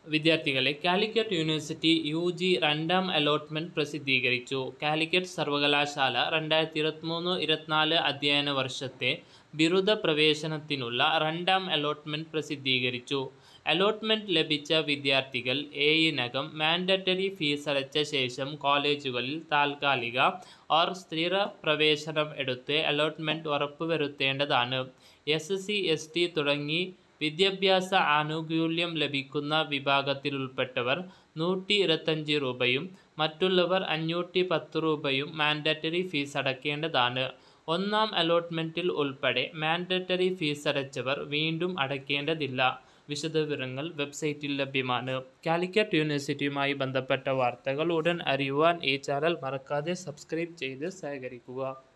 വിദ്യാർത്ഥികളെ Calicut university U G രണ്ടാം allotment പ്രസിദ്ധീകരിച്ചു കാലിക്കറ്റ് സർവകലാശാല രണ്ടായിരത്തി ഇരുപത്തിമൂന്ന് ഇരുപത്തിനാല് അധ്യയന വർഷത്തെ ബിരുദ പ്രവേശനത്തിനുള്ള രണ്ടാം അലോട്ട്മെൻറ്റ് പ്രസിദ്ധീകരിച്ചു അലോട്ട്മെൻറ്റ് ലഭിച്ച വിദ്യാർത്ഥികൾ ഏഴിനകം മാൻഡറ്ററി ഫീസ് അടച്ച ശേഷം കോളേജുകളിൽ താൽക്കാലിക ഓർ സ്ഥിര പ്രവേശനം എടുത്ത് അലോട്ട്മെൻറ്റ് ഉറപ്പുവരുത്തേണ്ടതാണ് എസ് സി എസ് ടി തുടങ്ങി വിദ്യാഭ്യാസ ആനുകൂല്യം ലഭിക്കുന്ന വിഭാഗത്തിലുൾപ്പെട്ടവർ നൂറ്റി ഇരുപത്തഞ്ച് രൂപയും മറ്റുള്ളവർ അഞ്ഞൂറ്റി പത്ത് രൂപയും മാൻഡറ്ററി ഫീസ് അടയ്ക്കേണ്ടതാണ് ഒന്നാം അലോട്ട്മെൻറ്റിൽ ഉൾപ്പെടെ മാൻഡറ്ററി ഫീസ് അടച്ചവർ വീണ്ടും അടയ്ക്കേണ്ടതില്ല വിശദവിവരങ്ങൾ വെബ്സൈറ്റിൽ ലഭ്യമാണ് കാലിക്കറ്റ് യൂണിവേഴ്സിറ്റിയുമായി ബന്ധപ്പെട്ട വാർത്തകൾ ഉടൻ അറിയുവാൻ ഈ ചാനൽ മറക്കാതെ സബ്സ്ക്രൈബ് ചെയ്ത് സഹകരിക്കുക